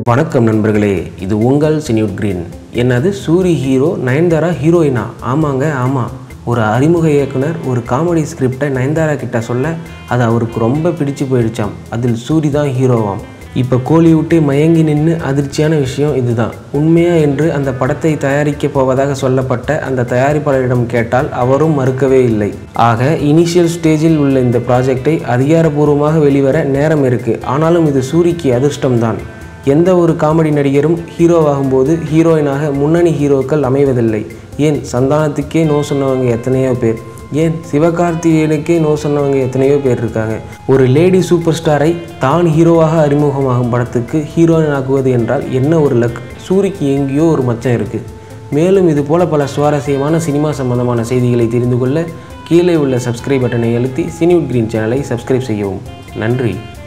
வணக்கம் நண்பர்களே இது உங்கள் சினியூட் கிரீன் என்னது சூரி ஹீரோ நயன்தாரா ஹீரோயினா ஆமாங்க ஆமாம் ஒரு அறிமுக இயக்குனர் ஒரு காமெடி ஸ்கிரிப்டை நயன்தாரா கிட்ட சொல்ல அது அவருக்கு ரொம்ப பிடிச்சு போயிடுச்சாம் அதில் சூரி தான் ஹீரோவாம் இப்போ கோலிவுட்டே மயங்கி நின்று அதிர்ச்சியான விஷயம் இதுதான் உண்மையா என்று அந்த படத்தை தயாரிக்க போவதாக சொல்லப்பட்ட அந்த தயாரிப்பாளரிடம் கேட்டால் அவரும் மறுக்கவே இல்லை ஆக இனிஷியல் ஸ்டேஜில் உள்ள இந்த ப்ராஜெக்டை அதிகாரப்பூர்வமாக வெளிவர நேரம் இருக்கு ஆனாலும் இது சூரிக்கு அதிர்ஷ்டம்தான் எந்த ஒரு காமெடி நடிகரும் ஹீரோவாகும்போது ஹீரோயினாக முன்னணி ஹீரோக்கள் அமைவதில்லை ஏன் சந்தானத்துக்கே நோ சொன்னவங்க எத்தனையோ பேர் ஏன் சிவகார்த்திகேயனுக்கே நோ சொன்னவங்க எத்தனையோ பேர் இருக்காங்க ஒரு லேடி சூப்பர் ஸ்டாரை தான் ஹீரோவாக அறிமுகமாகும் படத்துக்கு ஹீரோயின் ஆக்குவது என்றால் என்ன ஒரு லக் சூரிக்கு எங்கேயோ ஒரு மச்சம் இருக்குது மேலும் இது போல பல சுவாரஸ்யமான சினிமா சம்பந்தமான செய்திகளை தெரிந்து கொள்ள கீழே உள்ள சப்ஸ்கிரைப் பட்டனை அழுத்தி சினிவுட் கிரீன் சேனலை சப்ஸ்கிரைப் செய்யவும் நன்றி